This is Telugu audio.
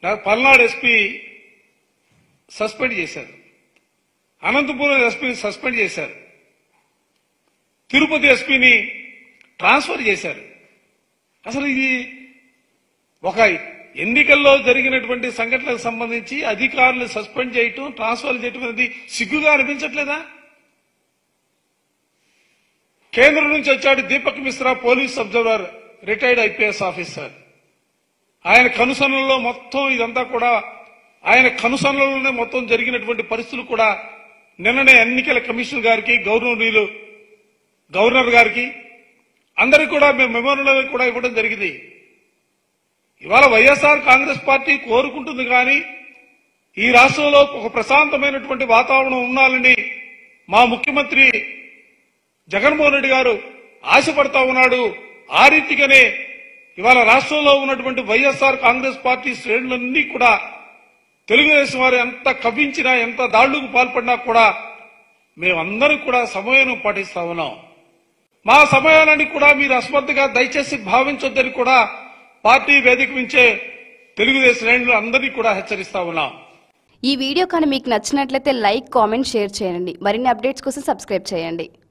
డా- పల్నాడు ఎస్పీ సస్పెండ్ చేశారు అనంతపురం ఎస్పీని సస్పెండ్ చేశారు తిరుపతి ఎస్పీని ట్రాన్స్ఫర్ చేశారు అసలు ఇది ఒక ఎన్నికల్లో జరిగినటువంటి సంఘటనలకు సంబంధించి అధికారులు సస్పెండ్ చేయటం ట్రాన్స్ఫర్ చేయటం అనేది సిగ్గుగా అనిపించట్లేదా కేంద్రం నుంచి వచ్చాడు Deepak Mishra police observer retired IPS officer ఆయన కనుసనల్లో మొత్తం ఇదంతా కూడా ఆయన కనుసనలోనే మొత్తం జరిగినటువంటి పరిస్థితులు కూడా నిన్ననే ఎన్నికల కమిషన్ గారికి గవర్నర్లు గవర్నర్ గారికి అందరికి కూడా మేము మెమోరియల్ కూడా ఇవ్వడం జరిగింది ఇవాళ వైఎస్ఆర్ కాంగ్రెస్ పార్టీ కోరుకుంటుంది కానీ ఈ రాష్ట్రంలో ఒక ప్రశాంతమైనటువంటి వాతావరణం ఉండాలని మా ముఖ్యమంత్రి జగన్మోహన్ రెడ్డి గారు ఆశపడతా ఉన్నాడు ఆ రీతిగానే ఇవాళ రాష్ట్రంలో ఉన్నటువంటి వైఎస్ఆర్ కాంగ్రెస్ పార్టీ శ్రేణులన్నీ కూడా తెలుగుదేశం వారు ఎంత కవ్వించినా ఎంత దాళ్లకు పాల్పడినా కూడా మేమందరం కూడా సమయం పాటిస్తా ఉన్నాం మా సమయాన్ని కూడా మీరు అస్మత్తుగా దయచేసి భావించొద్దని కూడా పార్టీ వేదిక నుంచే తెలుగుదేశం శ్రేణులు అందరినీ కూడా హెచ్చరిస్తా ఉన్నాం ఈ వీడియో కానీ మీకు నచ్చినట్లయితే లైక్ కామెంట్ షేర్ చేయండి మరిన్ని అప్డేట్స్ కోసం సబ్స్క్రైబ్ చేయండి